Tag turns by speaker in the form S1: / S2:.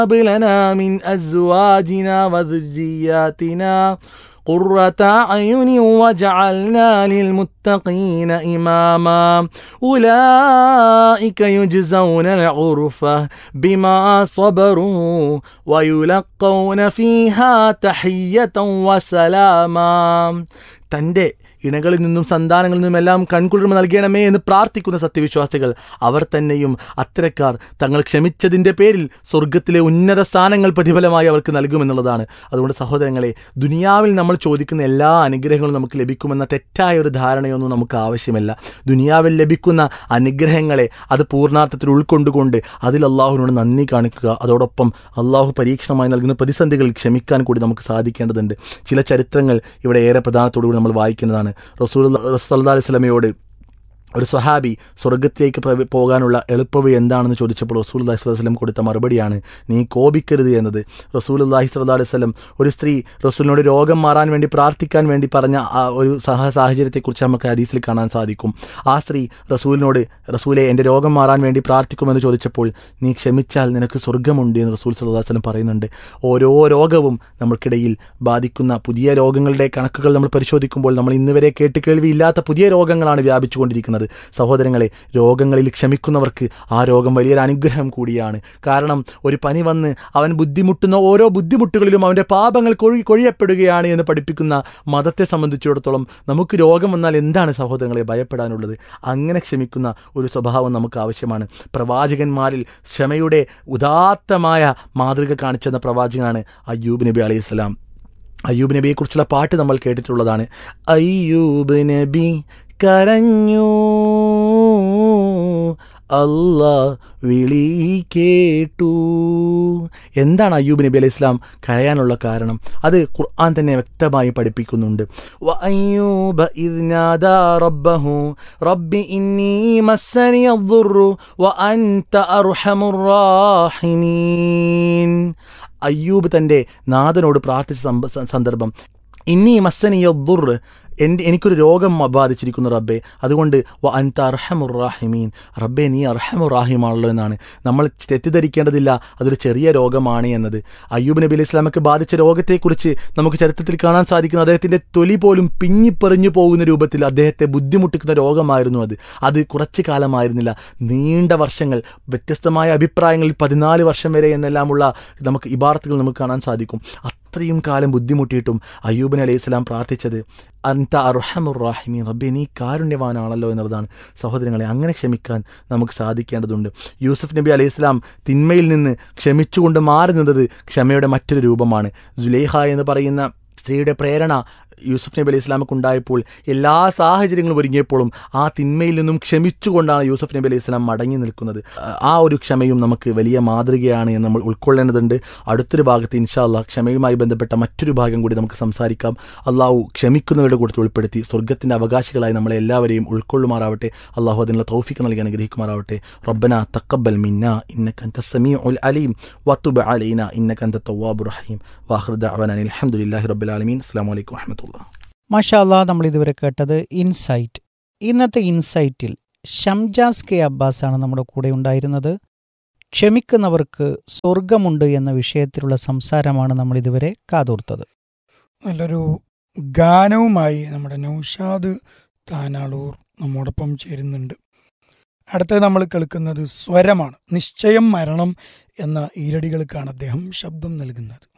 S1: هب لنا من أزواجنا وذرياتنا قرة أعين وجعلنا للمتقين إماما أولئك يجزون الغرفة بما صبروا ويلقون فيها تحية وسلاما തൻ്റെ ഇണകളിൽ നിന്നും സന്താനങ്ങളിൽ നിന്നുമെല്ലാം കൺകുളിർമ നൽകണമേ എന്ന് പ്രാർത്ഥിക്കുന്ന സത്യവിശ്വാസികൾ അവർ തന്നെയും അത്തരക്കാർ തങ്ങൾ ക്ഷമിച്ചതിൻ്റെ പേരിൽ സ്വർഗത്തിലെ ഉന്നത സ്ഥാനങ്ങൾ പ്രതിഫലമായി അവർക്ക് നൽകുമെന്നുള്ളതാണ് അതുകൊണ്ട് സഹോദരങ്ങളെ ദുനിയാവിൽ നമ്മൾ ചോദിക്കുന്ന എല്ലാ അനുഗ്രഹങ്ങളും നമുക്ക് ലഭിക്കുമെന്ന തെറ്റായ ഒരു ധാരണയൊന്നും നമുക്ക് ആവശ്യമല്ല ദുനിയാവിൽ ലഭിക്കുന്ന അനുഗ്രഹങ്ങളെ അത് പൂർണ്ണാർത്ഥത്തിൽ ഉൾക്കൊണ്ടുകൊണ്ട് അതിൽ അള്ളാഹുവിനോട് നന്ദി കാണിക്കുക അതോടൊപ്പം അള്ളാഹു പരീക്ഷണമായി നൽകുന്ന പ്രതിസന്ധികളിൽ ക്ഷമിക്കാൻ കൂടി നമുക്ക് സാധിക്കേണ്ടതുണ്ട് ചില ചരിത്രങ്ങൾ ഇവിടെ ഏറെ പ്രധാനത്തോടു കൂടി നമ്മൾ വായിക്കുന്നതാണ് റസൂൽ സല്ലാ അലൈഹി സ്വലമയോട് ഒരു സ്വഹാബി സ്വർഗത്തേക്ക് പ്രവ- പോകാനുള്ള എളുപ്പവഴി എന്താണെന്ന് ചോദിച്ചപ്പോൾ റസൂൽ അള്ളാഹി സ്വലം വസ്ലം കൊടുത്ത മറുപടിയാണ് നീ കോപിക്കരുത് എന്നത് റസൂൽ അള്ളാഹി സ്വല്ലാ അലൈഹി സ്വലം ഒരു സ്ത്രീ റസൂലിനോട് രോഗം മാറാൻ വേണ്ടി പ്രാർത്ഥിക്കാൻ വേണ്ടി പറഞ്ഞ ആ ഒരു സഹ സാഹചര്യത്തെക്കുറിച്ച് നമുക്ക് ഹദീസിൽ കാണാൻ സാധിക്കും ആ സ്ത്രീ റസൂലിനോട് റസൂലെ എൻ്റെ രോഗം മാറാൻ വേണ്ടി പ്രാർത്ഥിക്കുമെന്ന് ചോദിച്ചപ്പോൾ നീ ക്ഷമിച്ചാൽ നിനക്ക് സ്വർഗമുണ്ട് എന്ന് റസൂൽ സല്ലാ വസ്ലം പറയുന്നുണ്ട് ഓരോ രോഗവും നമ്മൾക്കിടയിൽ ബാധിക്കുന്ന പുതിയ രോഗങ്ങളുടെ കണക്കുകൾ നമ്മൾ പരിശോധിക്കുമ്പോൾ നമ്മൾ ഇന്ന് വരെ കേട്ട് കേൾവിയില്ലാത്ത പുതിയ രോഗങ്ങളാണ് വ്യാപിച്ചുകൊണ്ടിരിക്കുന്നത് സഹോദരങ്ങളെ രോഗങ്ങളിൽ ക്ഷമിക്കുന്നവർക്ക് ആ രോഗം വലിയൊരു അനുഗ്രഹം കൂടിയാണ് കാരണം ഒരു പനി വന്ന് അവൻ ബുദ്ധിമുട്ടുന്ന ഓരോ ബുദ്ധിമുട്ടുകളിലും അവൻ്റെ പാപങ്ങൾ കൊഴി കൊഴിയപ്പെടുകയാണ് എന്ന് പഠിപ്പിക്കുന്ന മതത്തെ സംബന്ധിച്ചിടത്തോളം നമുക്ക് രോഗം വന്നാൽ എന്താണ് സഹോദരങ്ങളെ ഭയപ്പെടാനുള്ളത് അങ്ങനെ ക്ഷമിക്കുന്ന ഒരു സ്വഭാവം നമുക്ക് ആവശ്യമാണ് പ്രവാചകന്മാരിൽ ക്ഷമയുടെ ഉദാത്തമായ മാതൃക കാണിച്ചെന്ന പ്രവാചകനാണ് അയ്യൂബ് നബി അലൈഹി സ്വലാം അയ്യൂബ് നബിയെക്കുറിച്ചുള്ള പാട്ട് നമ്മൾ കേട്ടിട്ടുള്ളതാണ് അയ്യൂബ് നബി കരഞ്ഞു അല്ല വിളി കേട്ടു എന്താണ് അയ്യൂബ് നബി അലൈഹി ഇസ്ലാം കരയാനുള്ള കാരണം അത് ഖുർആൻ തന്നെ വ്യക്തമായി പഠിപ്പിക്കുന്നുണ്ട് وأيوب إذ نادى ربه رب إني مسني الضر وأنت أرحم الراحمين അയ്യൂബ് തൻ്റെ നാഥനോട് പ്രാർത്ഥിച്ച സമ്പ- സ- സന്ദർഭം ഇന്നീ മസ്സനിയ ദുർ എൻ്റെ എനിക്കൊരു രോഗം ബാധിച്ചിരിക്കുന്നു റബ്ബെ അതുകൊണ്ട് വ അൻത അർഹമുറാഹിമീൻ റബ്ബെ നീ അർഹമുറാഹിമാണല്ലോ എന്നാണ് നമ്മൾ തെറ്റിദ്ധരിക്കേണ്ടതില്ല അതൊരു ചെറിയ രോഗമാണ് എന്നത് അയ്യൂബ് നബി അലൈഹി ഇസ്ലാമക്ക് ബാധിച്ച രോഗത്തെക്കുറിച്ച് നമുക്ക് ചരിത്രത്തിൽ കാണാൻ സാധിക്കുന്നു അദ്ദേഹത്തിൻ്റെ തൊലി പോലും പിഞ്ഞിപ്പറിഞ്ഞു പോകുന്ന രൂപത്തിൽ അദ്ദേഹത്തെ ബുദ്ധിമുട്ടിക്കുന്ന രോഗമായിരുന്നു അത് അത് കുറച്ച് കാലമായിരുന്നില്ല നീണ്ട വർഷങ്ങൾ വ്യത്യസ്തമായ അഭിപ്രായങ്ങളിൽ പതിനാല് വർഷം വരെ എന്നെല്ലാമുള്ള നമുക്ക് ഇബാർത്തുകൾ നമുക്ക് കാണാൻ സാധിക്കും അത്രയും കാലം ബുദ്ധിമുട്ടിയിട്ടും അയ്യൂബിൻ അലൈഹി സ്വലാം പ്രാർത്ഥിച്ചത് അന്ത അർഹമുറാഹിമീൻ റബ്ബെ നീ കാരുണ്യവാനാണല്ലോ എന്നുള്ളതാണ് സഹോദരങ്ങളെ അങ്ങനെ ക്ഷമിക്കാൻ നമുക്ക് സാധിക്കേണ്ടതുണ്ട് യൂസുഫ് നബി അലൈഹി സ്വലാം തിന്മയിൽ നിന്ന് ക്ഷമിച്ചുകൊണ്ട് മാറി നിന്നത് ക്ഷമയുടെ മറ്റൊരു രൂപമാണ് ജുലേഹ എന്ന് പറയുന്ന സ്ത്രീയുടെ പ്രേരണ യൂസുഫ് നബി അലൈഹി ഇസ്ലാമക്ക് ഉണ്ടായപ്പോൾ എല്ലാ സാഹചര്യങ്ങളും ഒരുങ്ങിയപ്പോഴും ആ തിന്മയിൽ നിന്നും ക്ഷമിച്ചുകൊണ്ടാണ് യൂസുഫ് നബി അലൈഹി ഇസ്ലാം മടങ്ങി നിൽക്കുന്നത് ആ ഒരു ക്ഷമയും നമുക്ക് വലിയ മാതൃകയാണ് എന്ന് നമ്മൾ ഉൾക്കൊള്ളേണ്ടതുണ്ട് അടുത്തൊരു ഭാഗത്ത് ഇൻഷാ അള്ളാഹ് ക്ഷമയുമായി ബന്ധപ്പെട്ട മറ്റൊരു ഭാഗം കൂടി നമുക്ക് സംസാരിക്കാം അള്ളാഹു ക്ഷമിക്കുന്നവരുടെ കൂട്ടത്തിൽ ഉൾപ്പെടുത്തി സ്വർഗത്തിൻ്റെ അവകാശികളായി നമ്മളെ എല്ലാവരെയും ഉൾക്കൊള്ളുമാറാവട്ടെ അള്ളാഹു അതിനുള്ള തൗഫിക്ക് നൽകി അനുഗ്രഹിക്കുമാറാവട്ടെ റബ്ബന തക്കബൽ മിന്ന ഇന്നക അൻത സമീഉൽ അലീം വതുബ് അലൈന ഇന്നക അൻത തവ്വാബുർ റഹീം വാഖിർ ദഅവാന അൽഹംദുലില്ലാഹി റബ്ബിൽ ആലമീൻ അസ്സലാമു അലൈക്കും വറഹ്മത്തുള്ളാഹി
S2: മാഷാല്ല നമ്മൾ ഇതുവരെ കേട്ടത് ഇൻസൈറ്റ് ഇന്നത്തെ ഇൻസൈറ്റിൽ ഷംജാസ് കെ അബ്ബാസാണ് നമ്മുടെ കൂടെ ഉണ്ടായിരുന്നത് ക്ഷമിക്കുന്നവർക്ക് സ്വർഗമുണ്ട് എന്ന വിഷയത്തിലുള്ള സംസാരമാണ് നമ്മൾ ഇതുവരെ കാതോർത്തത്
S3: നല്ലൊരു ഗാനവുമായി നമ്മുടെ നൗഷാദ് താനാളൂർ നമ്മോടൊപ്പം ചേരുന്നുണ്ട് അടുത്തത് നമ്മൾ കേൾക്കുന്നത് സ്വരമാണ് നിശ്ചയം മരണം എന്ന ഈരടികൾക്കാണ് അദ്ദേഹം ശബ്ദം നൽകുന്നത്